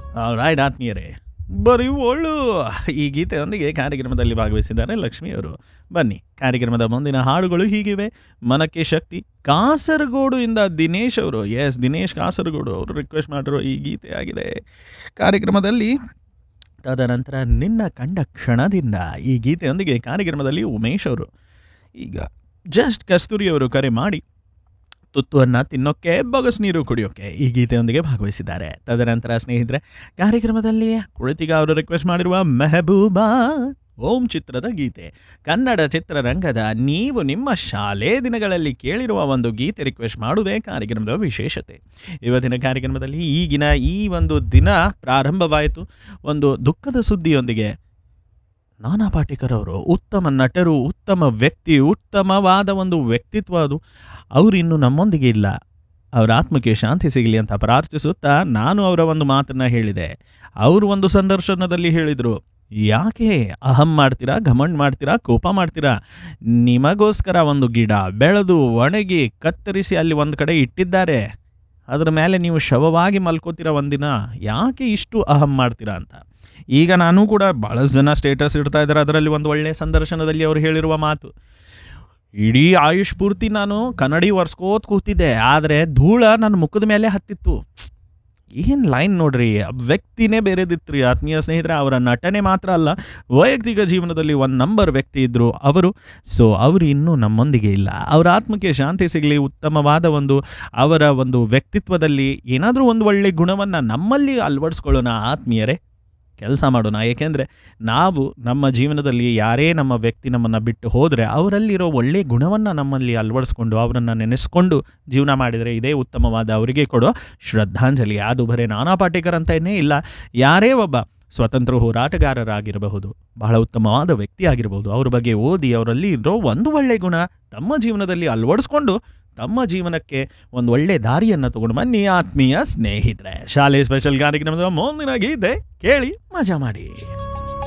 right ಆತ್ಮೀಯರೇ ಬರೀ ಒಳ್ಳು ಈ ಗೀತೆಯೊಂದಿಗೆ ಕಾರ್ಯಕ್ರಮದಲ್ಲಿ ಭಾಗವಹಿಸಿದ್ದಾರೆ ಲಕ್ಷ್ಮಿಯವರು ಬನ್ನಿ ಕಾರ್ಯಕ್ರಮದ ಮುಂದಿನ ಹಾಡುಗಳು ಹೀಗಿವೆ ಮನಕ್ಕೆ ಶಕ್ತಿ ಕಾಸರಗೋಡು ಇಂದ ದಿನೇಶ್ ಅವರು ಎಸ್ ದಿನೇಶ್ ಕಾಸರಗೋಡು ಅವರು ರಿಕ್ವೆಸ್ಟ್ ಮಾಡಿರೋ ಈ ಗೀತೆ ಆಗಿದೆ ಕಾರ್ಯಕ್ರಮದಲ್ಲಿ ತದನಂತರ ನಿನ್ನ ಕಂಡ ಕ್ಷಣದಿಂದ ಈ ಗೀತೆಯೊಂದಿಗೆ ಕಾರ್ಯಕ್ರಮದಲ್ಲಿ ಉಮೇಶ್ ಅವರು ಈಗ ಜಸ್ಟ್ ಕಸ್ತೂರಿ ಅವರು ಕರೆ ಮಾಡಿ ತುತ್ತುವನ್ನು ತಿನ್ನೋಕ್ಕೆ ಬೊಗಸ್ ನೀರು ಕುಡಿಯೋಕ್ಕೆ ಈ ಗೀತೆಯೊಂದಿಗೆ ಭಾಗವಹಿಸಿದ್ದಾರೆ ತದನಂತರ ಸ್ನೇಹಿತರೆ ಕಾರ್ಯಕ್ರಮದಲ್ಲಿ ಕುಳಿತಿಗ ಅವರು ರಿಕ್ವೆಸ್ಟ್ ಮಾಡಿರುವ ಮೆಹಬೂಬಾ ಓಂ ಚಿತ್ರದ ಗೀತೆ ಕನ್ನಡ ಚಿತ್ರರಂಗದ ನೀವು ನಿಮ್ಮ ಶಾಲೆ ದಿನಗಳಲ್ಲಿ ಕೇಳಿರುವ ಒಂದು ಗೀತೆ ರಿಕ್ವೆಸ್ಟ್ ಮಾಡುವುದೇ ಕಾರ್ಯಕ್ರಮದ ವಿಶೇಷತೆ ಇವತ್ತಿನ ಕಾರ್ಯಕ್ರಮದಲ್ಲಿ ಈಗಿನ ಈ ಒಂದು ದಿನ ಪ್ರಾರಂಭವಾಯಿತು ಒಂದು ದುಃಖದ ಸುದ್ದಿಯೊಂದಿಗೆ ನಾನಾ ಪಾಟೇಕರ್ ಅವರು ಉತ್ತಮ ನಟರು ಉತ್ತಮ ವ್ಯಕ್ತಿ ಉತ್ತಮವಾದ ಒಂದು ವ್ಯಕ್ತಿತ್ವ ಅದು ಅವರು ಇನ್ನು ನಮ್ಮೊಂದಿಗೆ ಇಲ್ಲ ಅವರ ಆತ್ಮಕ್ಕೆ ಶಾಂತಿ ಸಿಗಲಿ ಅಂತ ಪ್ರಾರ್ಥಿಸುತ್ತಾ ನಾನು ಅವರ ಒಂದು ಮಾತನ್ನು ಹೇಳಿದೆ ಅವರು ಒಂದು ಸಂದರ್ಶನದಲ್ಲಿ ಹೇಳಿದರು ಯಾಕೆ ಅಹಂ ಮಾಡ್ತೀರಾ ಘಮಂಡ್ ಮಾಡ್ತೀರಾ ಕೋಪ ಮಾಡ್ತೀರಾ ನಿಮಗೋಸ್ಕರ ಒಂದು ಗಿಡ ಬೆಳೆದು ಒಣಗಿ ಕತ್ತರಿಸಿ ಅಲ್ಲಿ ಒಂದು ಕಡೆ ಇಟ್ಟಿದ್ದಾರೆ ಅದರ ಮೇಲೆ ನೀವು ಶವವಾಗಿ ಮಲ್ಕೋತೀರ ಒಂದಿನ ಯಾಕೆ ಇಷ್ಟು ಅಹಂ ಮಾಡ್ತೀರಾ ಅಂತ ಈಗ ನಾನು ಕೂಡ ಭಾಳಷ್ಟು ಜನ ಸ್ಟೇಟಸ್ ಇಡ್ತಾ ಇದ್ದಾರೆ ಅದರಲ್ಲಿ ಒಂದು ಒಳ್ಳೆಯ ಸಂದರ್ಶನದಲ್ಲಿ ಅವರು ಹೇಳಿರುವ ಮಾತು ಇಡೀ ಆಯುಷ್ ಪೂರ್ತಿ ನಾನು ಕನ್ನಡಿ ಒರೆಸ್ಕೋತ್ ಕೂತಿದ್ದೆ ಆದರೆ ಧೂಳ ನನ್ನ ಮುಖದ ಮೇಲೆ ಹತ್ತಿತ್ತು ಏನು ಲೈನ್ ನೋಡ್ರಿ ಆ ವ್ಯಕ್ತಿನೇ ಬೇರೆದಿತ್ತು ರೀ ಆತ್ಮೀಯ ಸ್ನೇಹಿತರೆ ಅವರ ನಟನೆ ಮಾತ್ರ ಅಲ್ಲ ವೈಯಕ್ತಿಕ ಜೀವನದಲ್ಲಿ ಒಂದು ನಂಬರ್ ವ್ಯಕ್ತಿ ಇದ್ದರು ಅವರು ಸೊ ಅವರು ಇನ್ನೂ ನಮ್ಮೊಂದಿಗೆ ಇಲ್ಲ ಅವರ ಆತ್ಮಕ್ಕೆ ಶಾಂತಿ ಸಿಗಲಿ ಉತ್ತಮವಾದ ಒಂದು ಅವರ ಒಂದು ವ್ಯಕ್ತಿತ್ವದಲ್ಲಿ ಏನಾದರೂ ಒಂದು ಒಳ್ಳೆಯ ಗುಣವನ್ನು ನಮ್ಮಲ್ಲಿ ಅಳವಡಿಸ್ಕೊಳ್ಳೋಣ ಆತ್ಮೀಯರೇ ಕೆಲಸ ಮಾಡೋಣ ಏಕೆಂದರೆ ನಾವು ನಮ್ಮ ಜೀವನದಲ್ಲಿ ಯಾರೇ ನಮ್ಮ ವ್ಯಕ್ತಿ ನಮ್ಮನ್ನು ಬಿಟ್ಟು ಹೋದರೆ ಅವರಲ್ಲಿರೋ ಒಳ್ಳೆಯ ಗುಣವನ್ನು ನಮ್ಮಲ್ಲಿ ಅಳವಡಿಸ್ಕೊಂಡು ಅವರನ್ನು ನೆನೆಸ್ಕೊಂಡು ಜೀವನ ಮಾಡಿದರೆ ಇದೇ ಉತ್ತಮವಾದ ಅವರಿಗೆ ಕೊಡೋ ಶ್ರದ್ಧಾಂಜಲಿ ಅದು ಬರೇ ನಾನಾ ಪಾಟೇಕರ್ ಅಂತಲೇ ಇಲ್ಲ ಯಾರೇ ಒಬ್ಬ ಸ್ವತಂತ್ರ ಹೋರಾಟಗಾರರಾಗಿರಬಹುದು ಬಹಳ ಉತ್ತಮವಾದ ವ್ಯಕ್ತಿ ಆಗಿರಬಹುದು ಅವ್ರ ಬಗ್ಗೆ ಓದಿ ಅವರಲ್ಲಿ ಇರೋ ಒಂದು ಒಳ್ಳೆಯ ಗುಣ ತಮ್ಮ ಜೀವನದಲ್ಲಿ ಅಳವಡಿಸ್ಕೊಂಡು ತಮ್ಮ ಜೀವನಕ್ಕೆ ಒಂದು ಒಳ್ಳೆ ದಾರಿಯನ್ನು ತಗೊಂಡು ಬನ್ನಿ ಆತ್ಮೀಯ ಸ್ನೇಹಿತರೆ ಶಾಲೆ ಸ್ಪೆಷಲ್ ಕಾರ್ಯಕ್ರಮದ ಮುಂದಿನ ಗೀತೆ ಕೇಳಿ ಮಜಾ ಮಾಡಿ